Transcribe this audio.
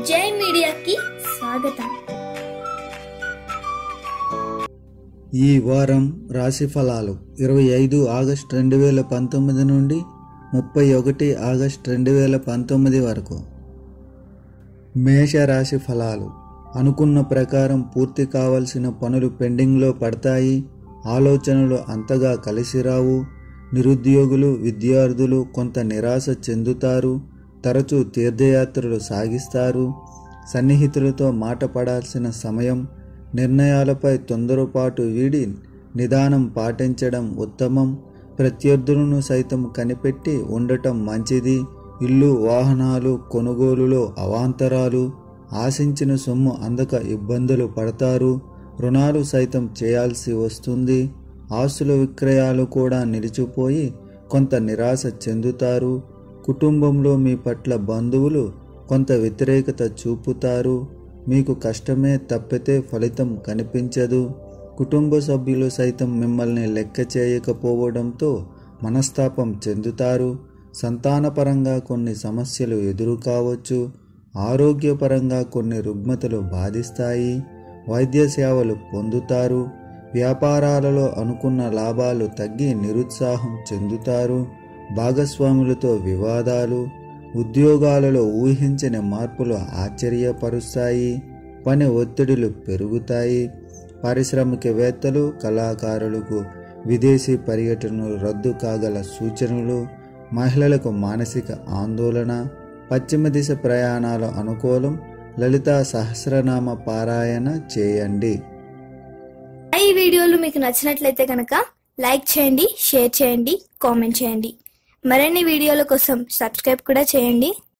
జై మీడియాకి స్వాగతం ఈ వారం రాశి ఫలాలు ఇరవై ఐదు ఆగస్ట్ రెండు వేల పంతొమ్మిది నుండి ముప్పై ఒకటి ఆగస్ట్ రెండు వేల పంతొమ్మిది వరకు మేష రాశి ఫలాలు అనుకున్న ప్రకారం పూర్తి కావలసిన పనులు పెండింగ్లో పడతాయి ఆలోచనలు అంతగా కలిసి రావు నిరుద్యోగులు విద్యార్థులు కొంత నిరాశ చెందుతారు తరచూ తీర్థయాత్రలు సాగిస్తారు సన్నిహితులతో మాట పడాల్సిన సమయం నిర్ణయాలపై తొందరపాటు వీడి నిదానం పాటించడం ఉత్తమం ప్రత్యర్థులను సైతం కనిపెట్టి ఉండటం మంచిది ఇల్లు వాహనాలు కొనుగోలులో అవాంతరాలు ఆశించిన సొమ్ము అందక ఇబ్బందులు పడతారు రుణాలు సైతం చేయాల్సి వస్తుంది ఆస్తుల విక్రయాలు కూడా నిలిచిపోయి కొంత నిరాశ చెందుతారు కుటుంబంలో మీ పట్ల బంధువులు కొంత వ్యతిరేకత చూపుతారు మీకు కష్టమే తప్పితే ఫలితం కనిపించదు కుటుంబ సభ్యులు సైతం మిమ్మల్ని లెక్క చేయకపోవడంతో మనస్తాపం చెందుతారు సంతానపరంగా కొన్ని సమస్యలు ఎదురు కావచ్చు ఆరోగ్యపరంగా కొన్ని రుగ్మతలు బాధిస్తాయి వైద్య సేవలు పొందుతారు వ్యాపారాలలో అనుకున్న లాభాలు తగ్గి నిరుత్సాహం చెందుతారు భాగస్వాములతో వివాదాలు ఉద్యోగాలలో ఊహించని మార్పులు ఆశ్చర్యపరుస్తాయి పని ఒత్తిడులు పెరుగుతాయి పారిశ్రామికవేత్తలు కళాకారులకు విదేశీ పర్యటనలు రద్దు కాగల సూచనలు మహిళలకు మానసిక ఆందోళన పశ్చిమ దిశ ప్రయాణాల అనుకూలం లలితా సహస్రనామ పారాయణ చేయండి ఈ వీడియోలు మీకు నచ్చినట్లయితే కనుక లైక్ చేయండి షేర్ చేయండి కామెంట్ చేయండి మరిన్ని వీడియోల కోసం సబ్స్క్రైబ్ కూడా చేయండి